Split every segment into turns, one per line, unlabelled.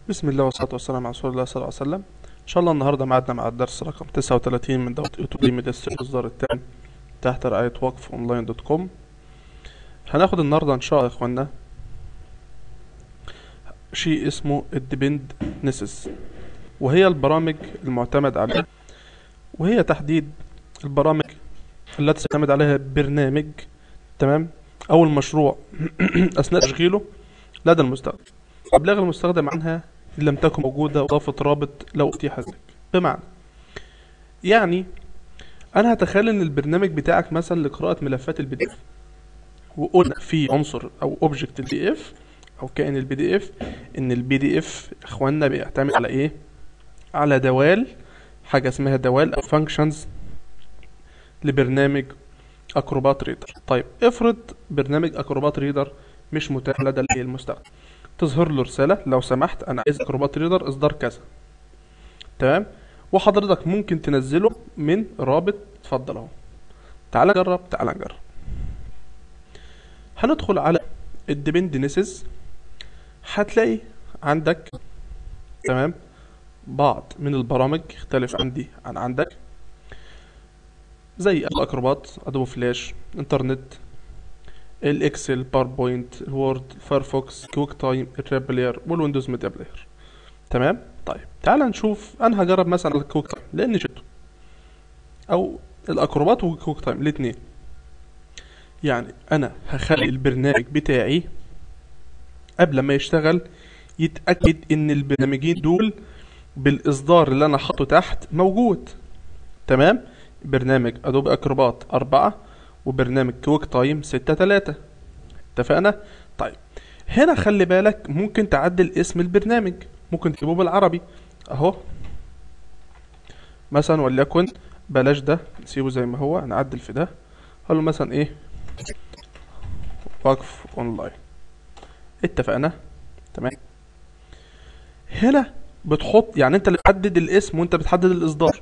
بسم الله والصلاة والسلام على رسول الله صلى الله عليه وسلم إن شاء الله النهاردة معادنا مع الدرس رقم 39 من دورة يوتيوب ميديا الإصدار الثاني تحت رعاية وقف أونلاين دوت كوم هناخد النهاردة إن شاء الله يا إخوانا شيء اسمه الديبند نسس وهي البرامج المعتمد عليها وهي تحديد البرامج التي تعتمد عليها برنامج تمام أو المشروع أثناء تشغيله لدى المستخدم إبلاغ المستخدم عنها إن لم تكن موجودة وإضافة رابط لو أتيح لك بمعنى يعني أنا هتخيل إن البرنامج بتاعك مثلا لقراءة ملفات البي دي إف وقلنا في عنصر أو أوبجكت البي دي إف أو كائن البي دي إف إن البي دي إف إخواننا بيعتمد على إيه؟ على دوال حاجة اسمها دوال أو فانكشنز لبرنامج أكروبات ريدر طيب افرض برنامج أكروبات ريدر مش متاح لدى المستخدم تظهر له رسالة لو سمحت أنا عايز أكروبات ريدر إصدار كذا تمام وحضرتك ممكن تنزله من رابط اتفضل اهو تعال نجرب تعال نجرب هندخل على الديبندنسز هتلاقي عندك تمام بعض من البرامج اختلف عندي عن عندك زي الاكروبات ادوبي فلاش انترنت الاكسل باوربوينت الوورد فايرفوكس كويك تايم الراب بلاير والويندوز ميديا بلاير تمام طيب تعال نشوف انا هجرب مثلا الكويك تايم لان شفته او الاكروبات والكويك تايم الاثنين يعني انا هخلي البرنامج بتاعي قبل ما يشتغل يتاكد ان البرنامجين دول بالاصدار اللي انا حاطه تحت موجود تمام برنامج ادوبي اكروبات أربعة وبرنامج كويك تايم ستة تلاتة اتفقنا طيب هنا خلي بالك ممكن تعدل اسم البرنامج ممكن تجيبه بالعربي اهو مثلا وليكن بلاش ده نسيبه زي ما هو نعدل في ده هقول له مثلا ايه وقف اونلاين اتفقنا تمام هنا بتحط يعني انت اللي بتحدد الاسم وانت بتحدد الاصدار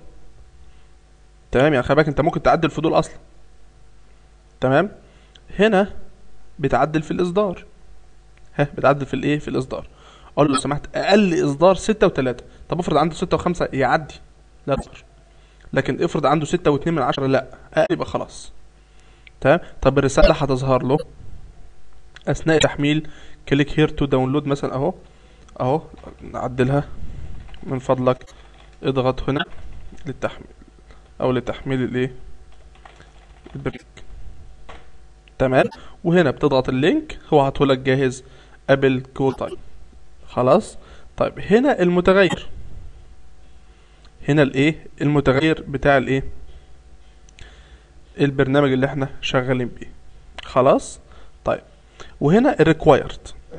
تمام يعني خلي بالك انت ممكن تعدل في دول اصلا تمام هنا بتعدل في الاصدار ها بتعدل في الايه في الاصدار اقول له لو سمحت اقل اصدار ستة وتلاتة طب افرض عنده ستة وخمسة يعدي لا تقدر لكن افرض عنده ستة واتنين من عشرة لا اقل يبقى خلاص تمام طب الرسالة هتظهر له اثناء تحميل كليك هير تو داونلود مثلا اهو اهو نعدلها من فضلك اضغط هنا للتحميل او لتحميل الايه البرنامج تمام وهنا بتضغط اللينك هو هاتهولك جاهز قبل كول تايم خلاص طيب هنا المتغير هنا الايه المتغير بتاع الايه البرنامج اللي احنا شغالين بيه خلاص طيب وهنا الريكوايرد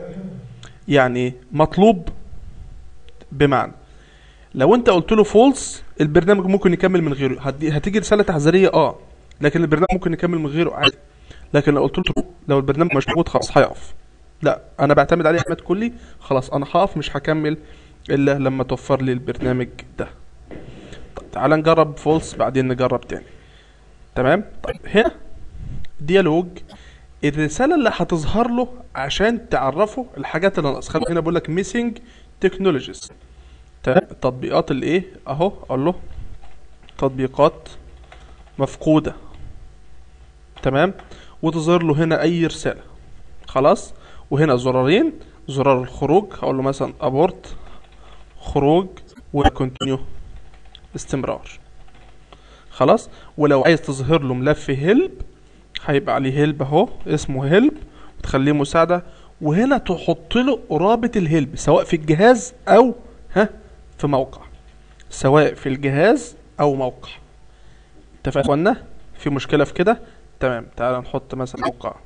يعني مطلوب بمعنى لو انت قلت له فولس البرنامج ممكن يكمل من غيره هتدي- هتيجي رساله تحذيريه اه لكن البرنامج ممكن يكمل من غيره عادي لكن لو قلت له true، لو البرنامج مش موجود خلاص هيقف لا انا بعتمد عليه اعتماد كلي خلاص انا هقف مش هكمل الا لما توفر لي البرنامج ده طيب تعال نجرب فولس بعدين نجرب تاني تمام طيب هنا ديالوج الرساله اللي هتظهر له عشان تعرفه الحاجات اللي ناقصه خلي هنا بقول لك ميسنج تكنولوجيز تمام التطبيقات اللي ايه اهو اقول له تطبيقات مفقوده تمام وتظهر له هنا اي رساله خلاص وهنا زرارين زرار الخروج هقول له مثلا ابورت خروج وكونتينيو استمرار خلاص ولو عايز تظهر له ملف هيلب هيبقى عليه هيلب اهو اسمه هيلب وتخليه مساعده وهنا تحط له رابط الهيلب سواء في الجهاز او ها في موقع سواء في الجهاز او موقع اتفقنا يا اخوانا؟ في مشكله في كده تمام تعال نحط مثلا موقع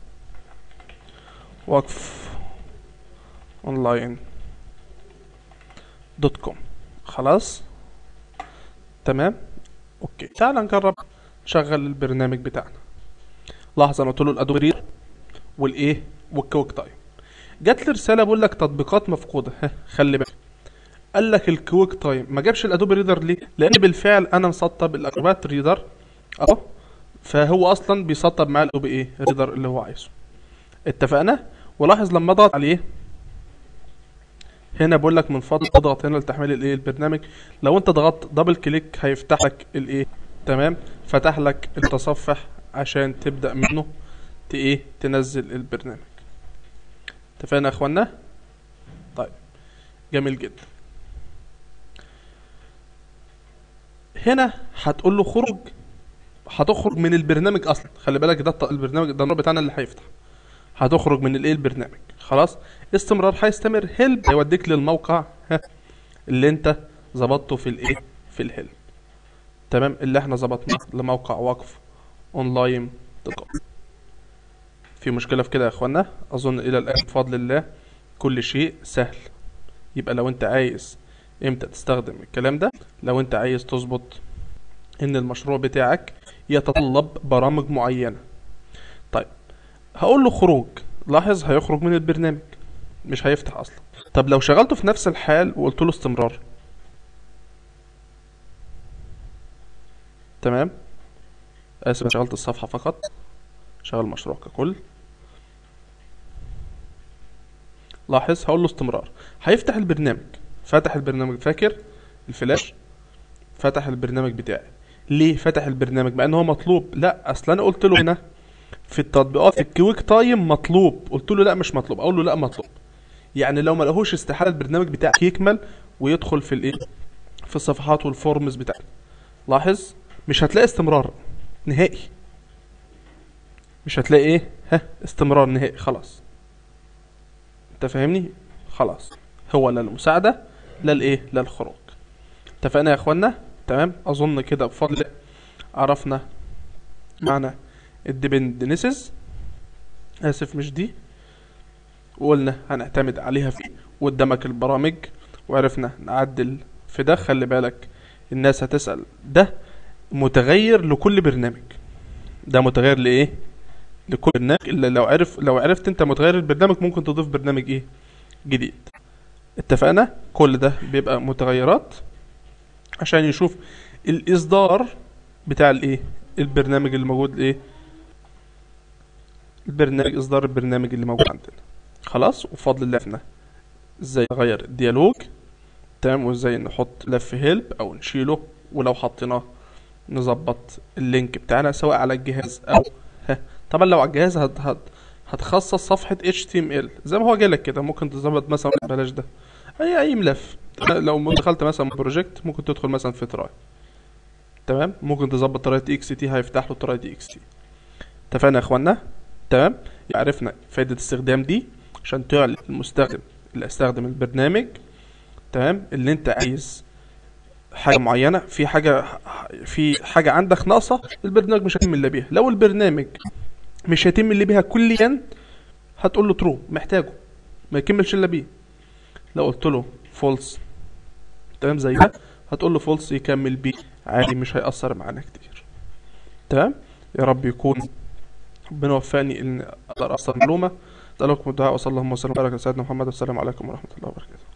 وقف اونلاين دوت كوم خلاص تمام اوكي تعال نجرب نشغل البرنامج بتاعنا لاحظ انا قلت له الادوبي ريدر والايه والكويك تايم جات لي رساله بقول لك تطبيقات مفقوده ها خلي بالك قال لك الكويك تايم ما جابش الادوبي ريدر ليه لان بالفعل انا مسطب الاكروبات ريدر اهو فهو اصلا بيسطب معاه الادوبي ايه ريدر اللي هو عايزه اتفقنا ولاحظ لما اضغط عليه هنا بقول لك من فضلك اضغط هنا لتحميل الايه البرنامج لو انت ضغطت دبل كليك هيفتح لك الايه تمام فتح لك التصفح عشان تبدا منه ت ايه تنزل البرنامج اتفقنا يا اخوانا طيب جميل جدا هنا هتقول له خروج هتخرج من البرنامج اصلا خلي بالك ده الط- البرنامج ده النور بتاعنا اللي هيفتح هتخرج من الايه البرنامج خلاص استمرار هيستمر هيلب هيوديك للموقع ها اللي انت ظبطته في الايه في الهيلب تمام اللي احنا ظبطناه لموقع وقف اونلاين دوت كوم في مشكله في كده يا اخوانا اظن الى الان بفضل الله كل شيء سهل يبقى لو انت عايز امتى تستخدم الكلام ده لو انت عايز تظبط ان المشروع بتاعك يتطلب برامج معينة طيب هقول له خروج لاحظ هيخرج من البرنامج مش هيفتح اصلا طب لو شغلته في نفس الحال وقلت له استمرار تمام اسف شغلت الصفحة فقط شغل المشروع ككل لاحظ هقول له استمرار هيفتح البرنامج فتح البرنامج فاكر الفلاش فتح البرنامج بتاعي ليه فتح البرنامج مع ان هو مطلوب لا اصل انا قلت له هنا في التطبيقات في الكويك تايم مطلوب قلت له لا مش مطلوب اقول له لا مطلوب يعني لو ما لقوهوش استحاله البرنامج بتاعك يكمل ويدخل في الايه في الصفحات والفورمز بتاعتك لاحظ مش هتلاقي استمرار نهائي مش هتلاقي ايه ها استمرار نهائي خلاص انت فاهمني خلاص هو لا المساعده لا الايه لا الخروج اتفقنا يا اخوانا تمام اظن كده بفضل الله عرفنا معنى الديبندنسز اسف مش دي وقلنا هنعتمد عليها في قدامك البرامج وعرفنا نعدل في ده خلي بالك الناس هتسأل ده متغير لكل برنامج ده متغير لايه لكل برنامج الا لو عرف لو عرفت انت متغير البرنامج ممكن تضيف برنامج ايه جديد اتفقنا كل ده بيبقى متغيرات عشان يشوف الاصدار بتاع الايه البرنامج اللي موجود ايه البرنامج اصدار البرنامج اللي موجود عندنا خلاص وبفضل الله عرفنا ازاي نغير الديالوج تمام وازاي نحط لف هيلب او نشيله ولو حطيناه نظبط اللينك بتاعنا سواء على الجهاز او ها طبعا لو على الجهاز هت هت هتخصص صفحة HTML زي ما هو جالك كده ممكن تظبط مثلا بلاش ده اي اي ملف لو دخلت مثلا بروجكت ممكن تدخل مثلا في تراي تمام ممكن تظبط طريقة اكس تي هيفتح له طريقة اكس تي اتفقنا يا اخوانا تمام عرفنا فائدة استخدام دي عشان تعلن المستخدم اللي استخدم البرنامج تمام اللي انت عايز حاجة معينة في حاجة في حاجة عندك ناقصة البرنامج مش هيتم الا بيها لو البرنامج مش هيتم اللي بيها كليا هتقول له ترو محتاجه ما يكملش الا بيه لو قلت له فولس تمام زي ده هتقول له فولس يكمل بيه عادي مش هيأثر معانا كتير تمام يا رب يكون ربنا وفقني ان اقدر اوصل معلومه اسالكم الدعاء وصلى اللهم وسلم وبارك على سيدنا محمد والسلام عليكم ورحمه الله وبركاته